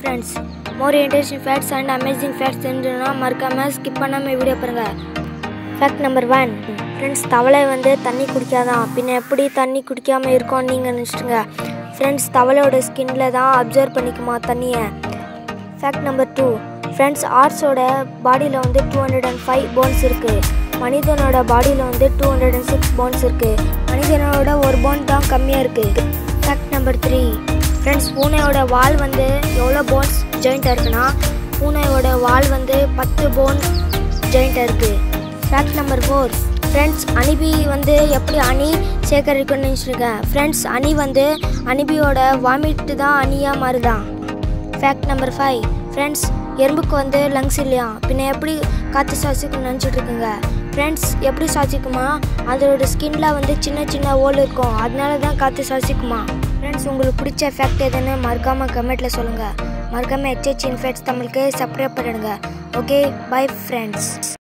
friends more interesting facts and amazing facts தெரிஞ்சுன்னா மறக்காமல் skip பண்ணாமல் வீடியோ பாருங்கள் ஃபேக்ட் நம்பர் ஒன் ஃப்ரெண்ட்ஸ் தவளை வந்து தண்ணி குடிக்காதான் பின்ன எப்படி தண்ணி குடிக்காமல் இருக்கோம் நீங்கள் நினச்சிட்டுங்க ஃப்ரெண்ட்ஸ் தவளையோட ஸ்கின்ல தான் அப்சர்வ் பண்ணிக்குமா தண்ணியை ஃபேக்ட் நம்பர் டூ ஃப்ரெண்ட்ஸ் ஆர்ட்ஸோட பாடியில் வந்து two hundred and five bones இருக்குது மனிதனோட பாடியில் வந்து two hundred and six bones இருக்குது மனிதனோட ஒரு போன் தான் கம்மியாக இருக்குது ஃபேக்ட் நம்பர் த்ரீ ஃப்ரெண்ட்ஸ் பூனையோட வால் வந்து எவ்வளோ போன்ஸ் ஜாயிண்ட்டாக இருக்குன்னா பூனையோட வால் வந்து பத்து போன் ஜாயிண்ட்டாக இருக்குது ஃபேக்ட் நம்பர் ஃபோர் ஃப்ரெண்ட்ஸ் அனிபி வந்து எப்படி அணி சேகரிக்கணும்னு நினச்சிருக்கேன் ஃப்ரெண்ட்ஸ் அணி வந்து அனிபியோட வாமிட்டு தான் அணியாக மாறுதான் ஃபேக்ட் நம்பர் ஃபைவ் ஃப்ரெண்ட்ஸ் எறும்புக்கு வந்து லங்ஸ் இல்லையா பின்ன எப்படி காற்று சுவாசிக்கணும்னு நினச்சிட்டு இருக்குங்க ஃப்ரெண்ட்ஸ் எப்படி சுவாசிக்குமா அதோட ஸ்கின்ல வந்து சின்ன சின்ன ஓல் இருக்கும் அதனால தான் காற்று சுவாசிக்குமா ஃப்ரெண்ட்ஸ் உங்களுக்கு பிடிச்ச ஃபேக்ட் எதுன்னு மறக்காமல் கமெண்ட்டில் சொல்லுங்கள் மறக்காமல் ஹெச்ஹெச் இன்ஃபேக்ட்ஸ் தமிழுக்கு சப்ஸ்கிரைப் பண்ணிடுங்க ஓகே பை ஃப்ரெண்ட்ஸ்